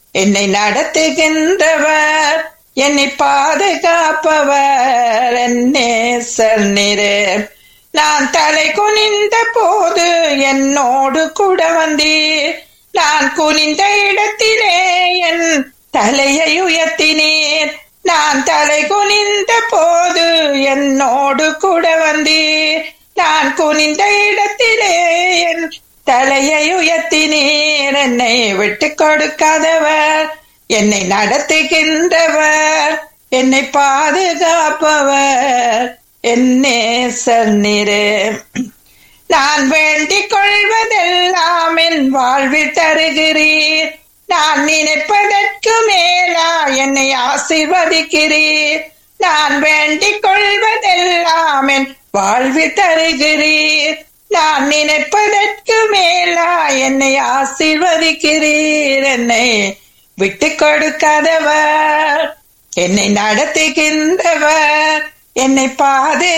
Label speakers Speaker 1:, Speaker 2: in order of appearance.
Speaker 1: என்னை நடத்துகின்றவர் என்னை பாதுகாப்பவர் என்னேசர் நிறு நான் தலை குனிந்த போது என்னோடு கூட வந்தீர் நான் குனிந்த இடத்திலே என் தலையை உயர்த்தினீர் நான் தலை குனிந்த போது என்னோடு கூட வந்தீர் நான் குனிந்த இடத்திலே என் தலையை உயர்த்தினீர் என்னை விட்டு கொடுக்காதவர் என்னை நடத்துகின்றவர் என்னை பாதுகாப்பவர் என்னே சன்னிரே நான் வேண்டிக் கொள்வதெல்லாம் என் வாழ்வில் தருகிறீர் நான் நினைப்பதற்கு மேலா என்னை ஆசீர்வதிக்கிறீர் நான் வேண்டிக் கொள்வதெல்லாம் என் வாழ்வில் தருகிறீர் நான் நினைப்பதற்கு மேலா என்னை ஆசீர்வதிக்கிறீர் என்னை விட்டு கொடுக்காதவர் என்னை நடத்துகின்றவர் என்னை பாது